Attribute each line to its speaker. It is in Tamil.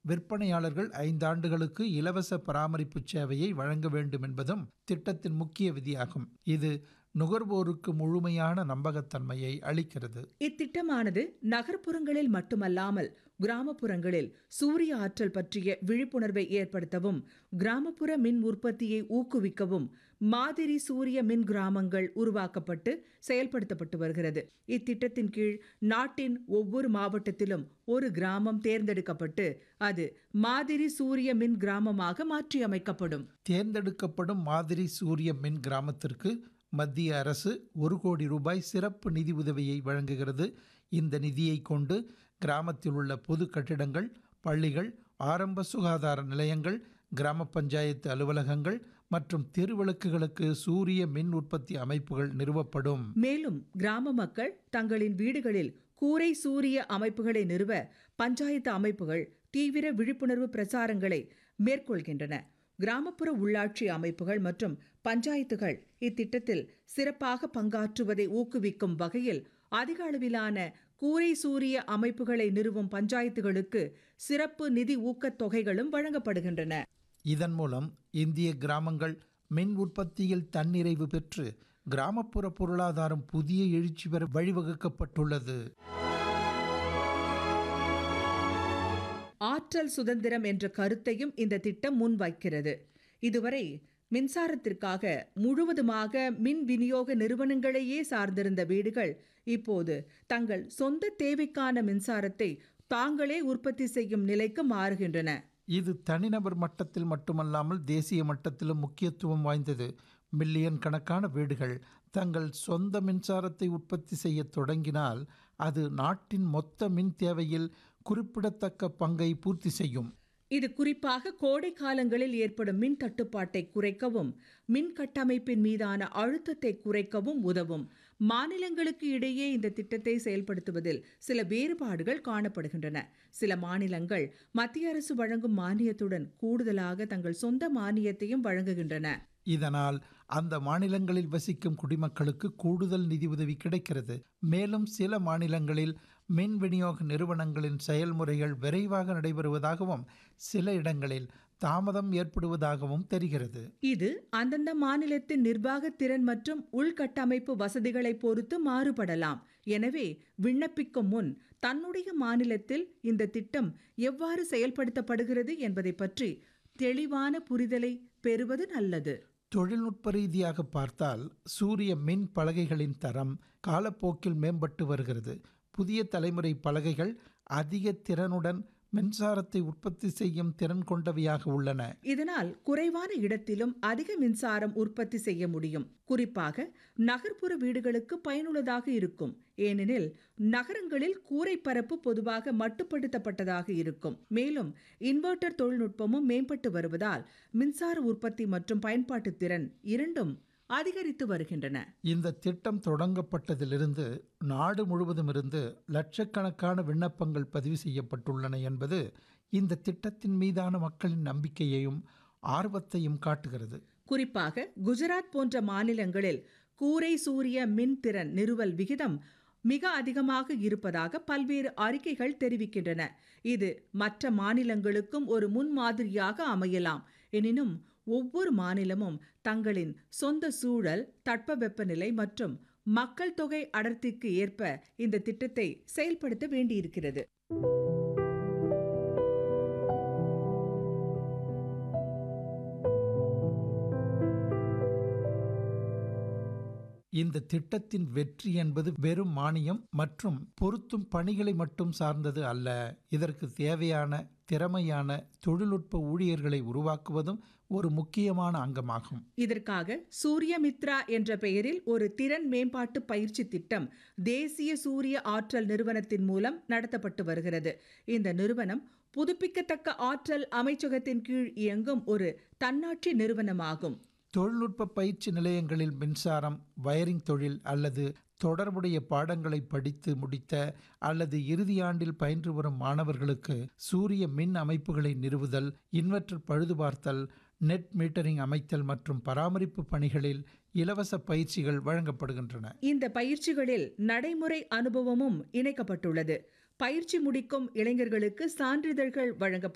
Speaker 1: விற்பனையாளர்கள் ஐந்தாண்டுகளுக்கு இலவச பராமரிப்பு சேவையை வழங்க வேண்டும் என்பதும் திட்டத்தின் முக்கிய விதியாகும் இது நுகர்வோருக்கு முழுமையான நம்பகத்தன்மையை அளிக்கிறது
Speaker 2: இத்திட்டமானது நகர்ப்புறங்களில் மட்டுமல்லாமல் கிராமப்புறங்களில் சூரிய ஆற்றல் பற்றிய விழிப்புணர்வை ஏற்படுத்தவும் கிராமப்புற மின் உற்பத்தியை ஊக்குவிக்கவும் மாதிரி சூரிய மின் கிராமங்கள் உருவாக்கப்பட்டு செயல்படுத்தப்பட்டு வருகிறது இத்திட்டத்தின் கீழ் நாட்டின் ஒவ்வொரு மாவட்டத்திலும் ஒரு கிராமம் தேர்ந்தெடுக்கப்பட்டு அது மாதிரி சூரிய மின் கிராமமாக மாற்றியமைக்கப்படும்
Speaker 1: தேர்ந்தெடுக்கப்படும் மாதிரி சூரிய மின் கிராமத்திற்கு மத்திய அரசு ஒரு கோடி ரூபாய் சிறப்பு நிதி உதவியை வழங்குகிறது இந்த நிதியை கொண்டு கிராமத்தில் உள்ள பொது கட்டிடங்கள் பள்ளிகள் ஆரம்ப சுகாதார நிலையங்கள் கிராம பஞ்சாயத்து அலுவலகங்கள் மற்றும் தெருவிளக்குகளுக்கு சூரிய மின் உற்பத்தி அமைப்புகள் நிறுவப்படும்
Speaker 2: மேலும் கிராம மக்கள் தங்களின் வீடுகளில் கூரை சூரிய அமைப்புகளை நிறுவ பஞ்சாயத்து அமைப்புகள் தீவிர விழிப்புணர்வு பிரசாரங்களை மேற்கொள்கின்றன கிராமப்புற உள்ளாட்சி அமைப்புகள் மற்றும் பஞ்சாயத்துகள் இத்திட்டத்தில் சிறப்பாக பங்காற்றுவதை ஊக்குவிக்கும் வகையில் அதிக அளவிலான கூரை சூரிய அமைப்புகளை நிறுவும் பஞ்சாயத்துகளுக்கு சிறப்பு நிதி ஊக்கத் தொகைகளும் வழங்கப்படுகின்றன
Speaker 1: இதன் மூலம் இந்திய கிராமங்கள் மின் உற்பத்தியில் தன்னிறைவு பெற்று கிராமப்புற பொருளாதாரம் புதிய எழுச்சி பெற வழிவகுக்கப்பட்டுள்ளது
Speaker 2: ஆற்றல் சுதந்திரம் என்ற கருத்தையும் இந்த திட்டம் முன்வைக்கிறது இதுவரை மின்சாரத்திற்காக முழுவதுமாக மின் விநியோக நிறுவனங்களையே சார்ந்திருந்த வீடுகள் இப்போது தங்கள் சொந்த தேவைக்கான மின்சாரத்தை தாங்களே உற்பத்தி செய்யும் நிலைக்கு மாறுகின்றன
Speaker 1: இது தனிநபர் மட்டத்தில் மட்டுமல்லாமல் தேசிய மட்டத்திலும் முக்கியத்துவம் வாய்ந்தது மில்லியன் கணக்கான வீடுகள் தங்கள் சொந்த மின்சாரத்தை உற்பத்தி செய்ய தொடங்கினால் அது நாட்டின் மொத்த மின் தேவையில் குறிப்பிடத்தக்க பங்கை பூர்த்தி செய்யும்
Speaker 2: இது குறிப்பாக கோடை காலங்களில் ஏற்படும் மின் தட்டுப்பாட்டை குறைக்கவும் மின் கட்டமைப்பின் மீதான அழுத்தத்தை குறைக்கவும் உதவும் மாநிலங்களுக்கு இடையே இந்த திட்டத்தை செயல்படுத்துவதில் சில வேறுபாடுகள் காணப்படுகின்றன சில மாநிலங்கள் மத்திய அரசு வழங்கும் மானியத்துடன் கூடுதலாக தங்கள் சொந்த மானியத்தையும் வழங்குகின்றன
Speaker 1: இதனால் அந்த மாநிலங்களில் வசிக்கும் குடிமக்களுக்கு கூடுதல் நிதி உதவி கிடைக்கிறது மேலும் சில மாநிலங்களில் மின் விநியோக நிறுவனங்களின் செயல்முறைகள் விரைவாக நடைபெறுவதாகவும் சில இடங்களில் தாமதம் ஏற்படுவதாகவும் தெரிகிறது
Speaker 2: இது அந்தந்த மாநிலத்தின் நிர்வாக திறன் மற்றும் உள்கட்டமைப்பு வசதிகளை பொறுத்து மாறுபடலாம் எனவே விண்ணப்பிக்கும் முன் தன்னுடைய மாநிலத்தில் இந்த திட்டம் எவ்வாறு செயல்படுத்தப்படுகிறது என்பதை பற்றி தெளிவான புரிதலை பெறுவது நல்லது
Speaker 1: தொழில்நுட்ப ரீதியாக பார்த்தால் சூரிய மின் பலகைகளின் தரம் காலப்போக்கில் மேம்பட்டு வருகிறது புதிய தலைமுறை பலகைகள் அதிக திறனுடன் மின்சாரத்தை உற்பத்தி செய்யும் திறன் கொண்டவையாக உள்ளன
Speaker 2: இதனால் குறைவான இடத்திலும் அதிக மின்சாரம் உற்பத்தி செய்ய முடியும் குறிப்பாக நகர்ப்புற வீடுகளுக்கு பயனுள்ளதாக இருக்கும் ஏனெனில் நகரங்களில் கூரை பரப்பு பொதுவாக மட்டுப்படுத்தப்பட்டதாக இருக்கும் மேலும் இன்வெர்ட்டர் தொழில்நுட்பமும் மேம்பட்டு வருவதால் மின்சார உற்பத்தி மற்றும் பயன்பாட்டு திறன் இரண்டும் அதிகரித்து வருகின்றன
Speaker 1: இந்த திட்டம் தொடங்கப்பட்டதிலிருந்து நாடு முழுவதும் இருந்து லட்சக்கணக்கான விண்ணப்பங்கள் பதிவு செய்யப்பட்டுள்ளன என்பது இந்த திட்டத்தின் மீதான மக்களின் நம்பிக்கையையும் ஆர்வத்தையும் காட்டுகிறது
Speaker 2: குறிப்பாக குஜராத் போன்ற மாநிலங்களில் கூரை சூரிய மின் திறன் நிறுவல் விகிதம் மிக அதிகமாக இருப்பதாக பல்வேறு அறிக்கைகள் தெரிவிக்கின்றன இது மற்ற மாநிலங்களுக்கும் ஒரு முன்மாதிரியாக அமையலாம் எனினும் ஒவ்வொரு மாநிலமும் தங்களின் சொந்த சூழல் தட்பவெப்பநிலை மற்றும் மக்கள் தொகை அடர்த்திக்கு ஏற்ப இந்த திட்டத்தை செயல்படுத்த வேண்டியிருக்கிறது
Speaker 1: இந்த திட்டத்தின் வெற்றி என்பது வெறும் மானியம் மற்றும் பொருத்தும் பணிகளை மட்டும் சார்ந்தது அல்ல இதற்கு தேவையான திறமையான தொழில்நுட்ப ஊழியர்களை உருவாக்குவதும் ஒரு முக்கியமான அங்கமாகும்
Speaker 2: இதற்காக சூரியமித்ரா என்ற பெயரில் ஒரு திறன் மேம்பாட்டு பயிற்சி திட்டம் தேசிய சூரிய ஆற்றல் நிறுவனத்தின் மூலம் நடத்தப்பட்டு வருகிறது இந்த நிறுவனம் புதுப்பிக்கத்தக்க ஆற்றல் அமைச்சகத்தின் கீழ் இயங்கும் ஒரு தன்னாட்சி நிறுவனமாகும்
Speaker 1: தொழில்நுட்ப பயிற்சி நிலையங்களில் மின்சாரம் வயரிங் தொழில் அல்லது தொடர்புடைய பாடங்களை படித்து முடித்த அல்லது இறுதி ஆண்டில் பயின்று வரும் மாணவர்களுக்கு சூரிய மின் அமைப்புகளை நிறுவுதல் இன்வெர்டர் பழுதுபார்த்தல் நெட் மீட்டரிங் அமைத்தல் மற்றும் பராமரிப்பு பணிகளில் இலவச பயிற்சிகள் வழங்கப்படுகின்றன
Speaker 2: இந்த பயிற்சிகளில் நடைமுறை அனுபவமும் இணைக்கப்பட்டுள்ளது பயிற்சி முடிக்கும் இளைஞர்களுக்கு சான்றிதழ்கள் வழங்கப்படும்